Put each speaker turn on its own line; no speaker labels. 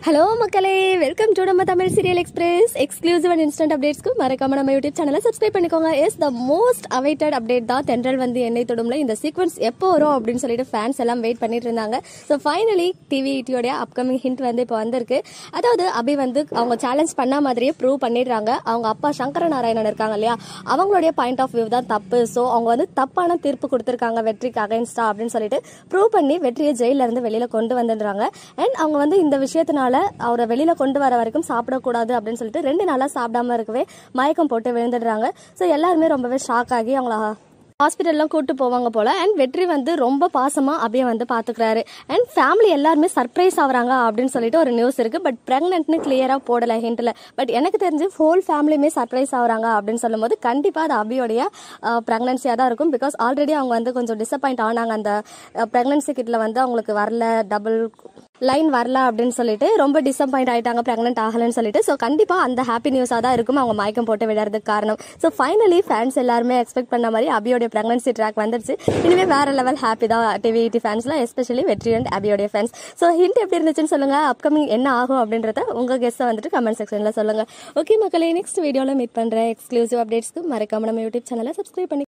hello மக்களே welcome to நம்ம Tamil serial express exclusive and instant அப்டேட்ஸ்க்கு மறக்காம நம்ம யூடியூப் சேனலை சப்ஸ்கிரைப் பண்ணிக்கோங்க yes the most awaited update தான் தென்றல் வந்து எண்ணெய் தொடும்ல இந்த சீக்வன்ஸ் எப்போ வரும் அப்படின்னு சொல்லிட்டு ஃபேன்ஸ் எல்லாம் வெயிட் பண்ணிட்டு இருந்தாங்க ஸோ ஃபைனலி டிவி இட்டியோடைய அப்கமிங் ஹிண்ட் வந்து இப்போ வந்திருக்கு அதாவது அபி வந்து அவங்க சேலஞ்ச் பண்ண மாதிரியே ப்ரூவ் பண்ணிடுறாங்க அவங்க அப்பா சங்கர நாராயணன் இருக்காங்க இல்லையா அவங்களுடைய பாயிண்ட் ஆஃப் வியூ தான் தப்பு ஸோ அவங்க வந்து தப்பான தீர்ப்பு கொடுத்துருக்காங்க வெற்றிக்கு அகைன்ஸ்டா அப்படின்னு சொல்லிட்டு ப்ரூவ் பண்ணி வெற்றியை ஜெயில இருந்து வெளியில கொண்டு வந்துடுறாங்க அண்ட் அவங்க வந்து இந்த விஷயத்தினால அவரை வெளியில கொண்டு வர வரைக்கும் சாப்பிடக்கூடாது அப்படின்னு சொல்லிட்டு ரெண்டு நாளா சாப்பிடாம இருக்கவே மயக்கம் போட்டு விழுந்துடுறாங்க ஸோ எல்லாருமே ரொம்பவே ஷாக் ஆகி அவங்கள ஹாஸ்பிட்டல்லாம் கூட்டு போவாங்க போல அண்ட் வெற்றி வந்து ரொம்ப பாசமா அப்படியே வந்து பாத்துக்கிறாரு அண்ட் ஃபேமிலி எல்லாருமே சர்ப்ரைஸ் ஆகுறாங்க அப்படின்னு சொல்லிட்டு ஒரு நியூஸ் இருக்கு பட் பிரெக்னென்ட்னு கிளியரா போடல ஹிண்ட்ல பட் எனக்கு தெரிஞ்சு ஹோல் ஃபேமிலியுமே சர்ப்ரைஸ் ஆகுறாங்க அப்படின்னு சொல்லும்போது கண்டிப்பா அது அபியோடைய பிரெக்னன்சியா தான் இருக்கும் பிகாஸ் ஆல்ரெடி அவங்க வந்து கொஞ்சம் டிசப்பாயிண்ட் ஆனாங்க அந்த பிரெக்னன்சி கிட்ல வந்து அவங்களுக்கு வரல டபுள் லைன் வரல அப்படின்னு சொல்லிட்டு ரொம்ப டிசப்பாயிண்ட் ஆயிட்டாங்க பிரெக்னென்ட் ஆகலன்னு சொல்லிட்டு ஸோ கண்டிப்பா அந்த ஹாப்பி நியூஸாக தான் இருக்கும் அவங்க மயக்கம் போட்டு விடுறதுக்கு காரணம் ஸோ ஃபைனலி ஃபேன்ஸ் எல்லாருமே எக்ஸ்பெக்ட் பண்ண மாதிரி அபியோடைய பிரெக்னன்சி ட்ராக் வந்துருச்சு இனிமே வேற லெவல் ஹாப்பி தான் டிவி ஃபேன்ஸ்லாம் எஸ்பெஷலி வெற்றி அண்ட் அபியோடைய ஃபேன்ஸ் ஸோ ஹிண்ட் எப்படி இருந்துச்சுன்னு சொல்லுங்க அப்கமிங் என்ன ஆகும் அப்படின்றத உங்க கெஸ்ட்டை வந்துட்டு கமெண்ட் செக்ஷன்ல சொல்லுங்க ஓகே மக்களே நெக்ஸ்ட் வீடியோவில் மீட் பண்றேன் எக்ஸ்க்ளூசிவ் அப்டேட்ஸ்க்கு மறக்காம நம்ம யூடியூப் சேனலை சப்ஸ்கிரைப் பண்ணி